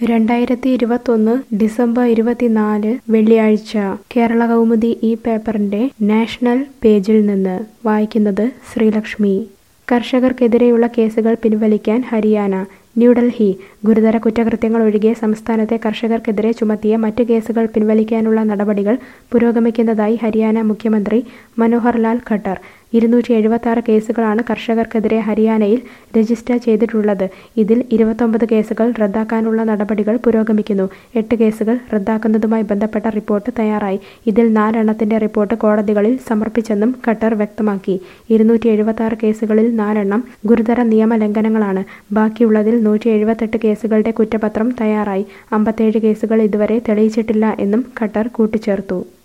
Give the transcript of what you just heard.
രണ്ടായിരത്തി ഇരുപത്തൊന്ന് ഡിസംബർ ഇരുപത്തിനാല് വെള്ളിയാഴ്ച കേരള കൗമുദി ഈ പേപ്പറിന്റെ നാഷണൽ പേജിൽ നിന്ന് വായിക്കുന്നത് ശ്രീലക്ഷ്മി കർഷകർക്കെതിരെയുള്ള കേസുകൾ പിൻവലിക്കാൻ ഹരിയാന ന്യൂഡൽഹി ഗുരുതര കുറ്റകൃത്യങ്ങൾ ഒഴികെ സംസ്ഥാനത്തെ കർഷകർക്കെതിരെ ചുമത്തിയ മറ്റ് കേസുകൾ പിൻവലിക്കാനുള്ള നടപടികൾ പുരോഗമിക്കുന്നതായി ഹരിയാന മുഖ്യമന്ത്രി മനോഹർ ലാൽ ഖട്ടർ ഇരുന്നൂറ്റി എഴുപത്തി ആറ് കേസുകളാണ് കർഷകർക്കെതിരെ ഹരിയാനയിൽ രജിസ്റ്റർ ചെയ്തിട്ടുള്ളത് ഇതിൽ ഇരുപത്തൊമ്പത് കേസുകൾ റദ്ദാക്കാനുള്ള നടപടികൾ പുരോഗമിക്കുന്നു എട്ട് കേസുകൾ റദ്ദാക്കുന്നതുമായി ബന്ധപ്പെട്ട റിപ്പോർട്ട് തയ്യാറായി ഇതിൽ നാലെണ്ണത്തിന്റെ റിപ്പോർട്ട് കോടതികളിൽ സമർപ്പിച്ചെന്നും ഖട്ടർ വ്യക്തമാക്കി ഇരുന്നൂറ്റി എഴുപത്തി ആറ് കേസുകളിൽ നാലെണ്ണം ഗുരുതര നിയമലംഘനങ്ങളാണ് ബാക്കിയുള്ളതിൽ നൂറ്റി എഴുപത്തെട്ട് കേസുകളുടെ കുറ്റപത്രം തയ്യാറായി അമ്പത്തേഴ് കേസുകൾ ഇതുവരെ തെളിയിച്ചിട്ടില്ല എന്നും ഖട്ടർ കൂട്ടിച്ചേർത്തു